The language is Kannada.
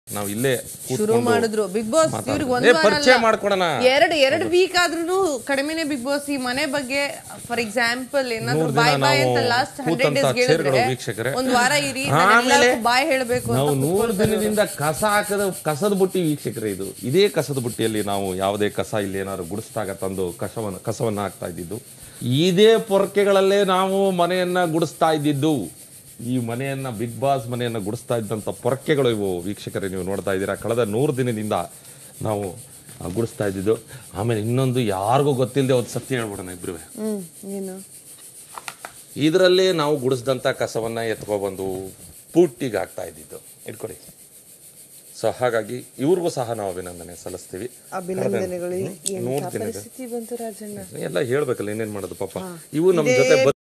ನಾವು ಇಲ್ಲೇ ಶುರು ಕೂತ್ಕೊಂಡು ಮಾಡಿದ್ರು ಬಿಗ್ ಬಾಸ್ ಮಾತಾಡ್ತಾ- ಇವ್ರಿಗೆ ಏ, ಒಂದ್ ಪರಿಚಯ ಮಾಡ್ಕೊಳೋಣ ಎರಡು ಎರಡು ವೀಕ್ ಆದ್ರೂ ಕಡಿಮೆನೆ ಬಿಗ್ ಬಾಸ್ ಈ ಮನೆ ಬಗ್ಗೆ ಫಾರ್ ಎಕ್ಸಾಂಪಲ್ ಏನಾದ್ರು ಮೂರ್ ದಿನ ಬಾಯ್ ಬಾಯ್ ಅಂತ ನಾವು ಲಾಸ್ಟ್ ಹಂಡ್ರೆಡ್ ಕೂತಂತ ಡೇಸ್ ಚೇರ್ಗಳು ಹೇಳಿದ್ರೆ ವೀಕ್ಷಕರೇ. ಒಂದ್ ವಾರ ಇರಿ ಆಮೇಲೆ ಬಾಯ್ ಹೇಳ್ಬೇಕು ನಾವು ಅಂತ ನೂರು ದಿನದಿಂದ ಕಸ ಹಾಕದ ಕಸದ ಬುಟ್ಟಿ ವೀಕ್ಷಕರೇ ಇದು ಇದೇ ಕಸದ ಬುಟ್ಟಿಯಲ್ಲಿ ನಾವು ಯಾವುದೇ ಕಸ ಇಲ್ಲಿ ಏನಾದ್ರು ಗುಡಿಸಿದಾಗ ತಂದು ಕಸವನ್ನು ಕಸವನ್ನು ಹಾಕ್ತಾ ಇದ್ದಿದ್ದು ಇದೇ ಪೊರ್ಕೆಗಳಲ್ಲೇ ನಾವು ಮನೆಯನ್ನ ಗುಡಿಸ್ತಾ ಇದ್ದಿದ್ದು ಈ ಮನೆಯನ್ನ ಬಿಗ್ ಬಾಸ್ ಮನೆಯನ್ನ ಗುಡಿಸ್ತಾ ಇದ್ದಂಥ ಪೊರ್ಕೆಗಳು ಇವು ವೀಕ್ಷಕರೇ ನೀವು ನೋಡ್ತಾ ಇದ್ದೀರಾ ಕಳೆದ ನೂರು ದಿನದಿಂದ ನಾವು ಆ, ಗುಡಿಸ್ತಾ ಇದ್ದಿದ್ದು ಆಮೇಲೆ ಇನ್ನೊಂದು ಯಾರಿಗೂ ಗೊತ್ತಿಲ್ಲದೆ ಒಂದು ಸತ್ಯ ಹೇಳ್ಬಿಡೋಣ ಇಬ್ರು ಹ್ಮ್ ಏನು ಇದರಲ್ಲೇ ನಾವು ಗುಡಿಸಿದಂಥ ಕಸವನ್ನ ಎತ್ಕೊಬಂದು ಪುಟ್ಟಿಗೆ ಹಾಕ್ತಾ ಇದ್ದಿದ್ದು ಇಟ್ಕೊಡಿ ಸೊ ಹಾಗಾಗಿ ಇವ್ರಿಗೂ ಸಹ ನಾವು ಅಭಿನಂದನೆ ಸಲ್ಲಿಸ್ತೀವಿ ಅಭಿನಂದನೆಗಳು ನೂರು ದಿನದ ಪರಿಸ್ಥಿತಿ ಬಂತು ರಾಜಣ್ಣ ಎಲ್ಲ ಹೇಳ್ಬೇಕಲ್ಲ ಏನೇನ್ ಮಾಡೋದು ಪಾಪ ಇವು ನಮ್ಮ ಜೊತೆ